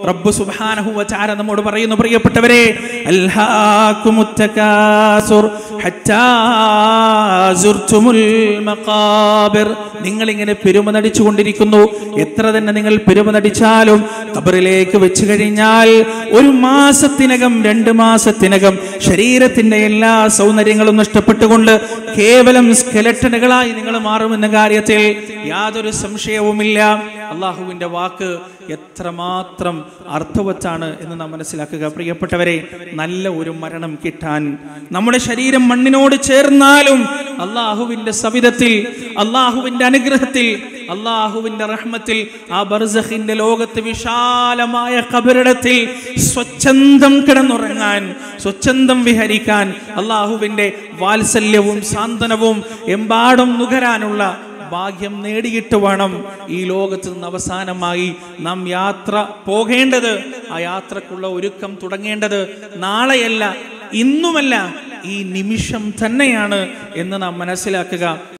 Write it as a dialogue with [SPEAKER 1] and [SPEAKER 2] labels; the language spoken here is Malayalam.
[SPEAKER 1] റബ്ബ് സുബ്ഹാനഹു വതആല നമ്മോട് പറയുന്നു പ്രിയപ്പെട്ടവരെ അൽഹാകുമുത്തകാസുർ ഹത്താ സുർതുമുൽ മഖാബിർ നിങ്ങൾ ഇങ്ങനെ പെരുമ നടിച്ചുകൊണ്ടിരിക്കുന്നു എത്ര തന്നെ നിങ്ങൾ പെരുമ നടിച്ചാലും ഖബറിലേക്ക് വെച്ച് കഴിഞ്ഞാൽ ഒരു മാസത്തിനകം രണ്ട് മാസത്തിനകം ശരീരത്തിന്റെ എല്ലാ സൗന്ദര്യങ്ങളും നഷ്ടപ്പെട്ടുകൊണ്ട് കേവലം സ്കെലട്ടനുകളായി നിങ്ങൾ മാറുമെന്ന കാര്യത്തിൽ യാതൊരു സംശയവുമില്ല അള്ളാഹുവിന്റെ വാക്ക് എത്രമാത്രം അർത്ഥവത്താണ് എന്ന് നാം മനസ്സിലാക്കുക പ്രിയപ്പെട്ടവരെ നല്ല ഒരു മരണം കിട്ടാൻ നമ്മുടെ ശരീരം മണ്ണിനോട് ചേർന്നാലും അള്ളാഹുവിന്റെ സവിധത്തിൽ അള്ളാഹുവിന്റെ അനുഗ്രഹത്തിൽ അള്ളാഹുവിന്റെ റഹ്മത്തിൽ ആ ബർസഖിന്റെ ലോകത്ത് വിശാലമായ കബറിടത്തിൽ സ്വച്ഛന്തം കിടന്നുറങ്ങാൻ സ്വച്ഛന്തം വിഹരിക്കാൻ അള്ളാഹുവിന്റെ വാത്സല്യവും സാന്ത്വനവും എമ്പാടും നുകരാനുള്ള ഭാഗ്യം നേടിയിട്ട് വേണം ഈ ലോകത്ത് നിന്ന് അവസാനമായി നാം യാത്ര പോകേണ്ടത് ആ യാത്രക്കുള്ള ഒരുക്കം തുടങ്ങേണ്ടത് നാളെയല്ല ഇന്നുമല്ല ഈ നിമിഷം തന്നെയാണ് എന്ന് നാം മനസ്സിലാക്കുക